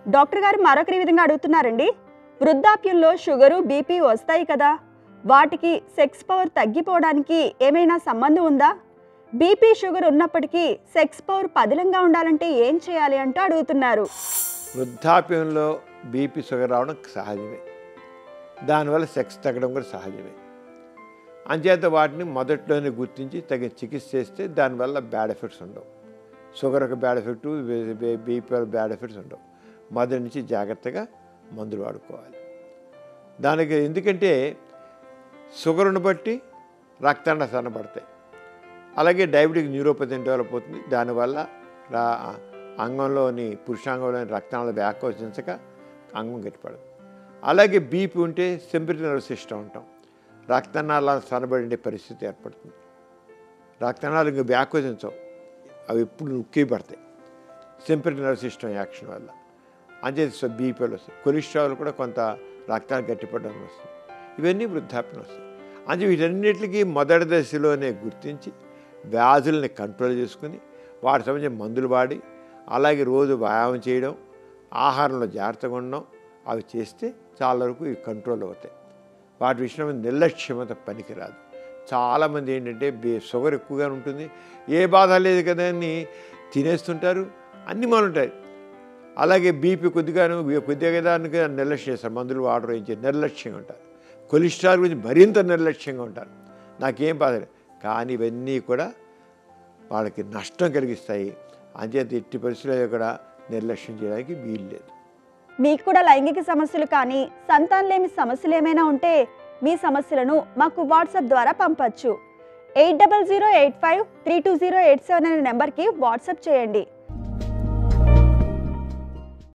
doctor గారు మరొకరి విధంగా అడుగుతున్నారండి వృద్ధాప్యంలో షుగరు బీపీ వస్తాయి కదా వాటికి సెక్స్ పవర్ తగ్గిపోవడానికి ఏమైనా సంబంధం ఉందా బీపీ షుగర్ ఉన్నప్పటికీ సెక్స్ పవర్ పదిలంగా ఉండాలంటే ఏం చేయాలి అంటూ అడుగుతున్నారు వృద్ధాప్యంలో బీపీ షుగర్ రావడం సహజమే దానివల్ల సెక్స్ తగ్గడం కూడా సహజమే అంచేత వాటిని మొదట్లోనే గుర్తించి తగిన చికిత్స చేస్తే దానివల్ల బ్యాడ్ ఎఫెక్ట్స్ ఉండవు షుగర్ ఒక బ్యాడ్ ఎఫెక్ట్ బీపీ వల్ల బ్యాడ్ ఎఫెక్ట్స్ ఉండవు మొదటి నుంచి జాగ్రత్తగా మందులు వాడుకోవాలి దానికి ఎందుకంటే షుగర్ను బట్టి రక్తాన్ని సన్నబడతాయి అలాగే డయాబెటిక్ న్యూరోపతి డెవలప్ అవుతుంది దానివల్ల రా అంగంలోని పురుషాంగంలోని రక్తాలను వ్యాకోచించక అంగం గట్టిపడదు అలాగే బీపీ ఉంటే సింపతి నర్వ్ సిస్టమ్ ఉంటాం రక్తనాళాలు సన్నబడే పరిస్థితి ఏర్పడుతుంది రక్తనాళాలు ఇంకా వ్యాకోచించవు అవి ఎప్పుడు నొక్కి పడతాయి సింపతి నర్వ్ సిస్టమ్ యాక్షన్ వల్ల అంతే బీపీలు వస్తాయి కొలెస్ట్రాల్ కూడా కొంత రక్తాన్ని గట్టిపడడం వస్తుంది ఇవన్నీ వృద్ధాప్యం వస్తాయి అంటే వీటన్నిటికీ మొదటి దశలోనే గుర్తించి వ్యాధుల్ని కంట్రోల్ చేసుకుని వాటి సంబంధించిన మందులు వాడి అలాగే రోజు వ్యాయామం చేయడం ఆహారంలో జాగ్రత్తగా ఉండడం అవి చేస్తే చాలా వరకు ఇవి కంట్రోల్ అవుతాయి వాటి విషయంలో నిర్లక్ష్యమత పనికిరాదు చాలామంది ఏంటంటే బే షుగర్ ఎక్కువగా ఉంటుంది ఏ బాధ లేదు కదా అని తినేస్తుంటారు అన్ని ఉంటాయి అలాగే బీపీ కొద్దిగాను కొద్దిగా కదా అని నిర్లక్ష్యం చేస్తారు మందులు వాడరు ఏం చేసి నిర్లక్ష్యంగా ఉంటారు కొలెస్ట్రాల్ గురించి మరింత నిర్లక్ష్యంగా ఉంటారు నాకేం బాధ లేదు కానీ ఇవన్నీ కూడా వాళ్ళకి నష్టం కలిగిస్తాయి అంచేత ఎట్టి పరిస్థితుల్లో కూడా నిర్లక్ష్యం చేయడానికి వీలు లేదు మీకు కూడా లైంగిక సమస్యలు కానీ సంతానలేమి సమస్యలు ఏమైనా ఉంటే మీ సమస్యలను మాకు వాట్సాప్ ద్వారా పంపచ్చు eight double zero eight five three two zero eight seven అనే నెంబర్కి వాట్సాప్ చేయండి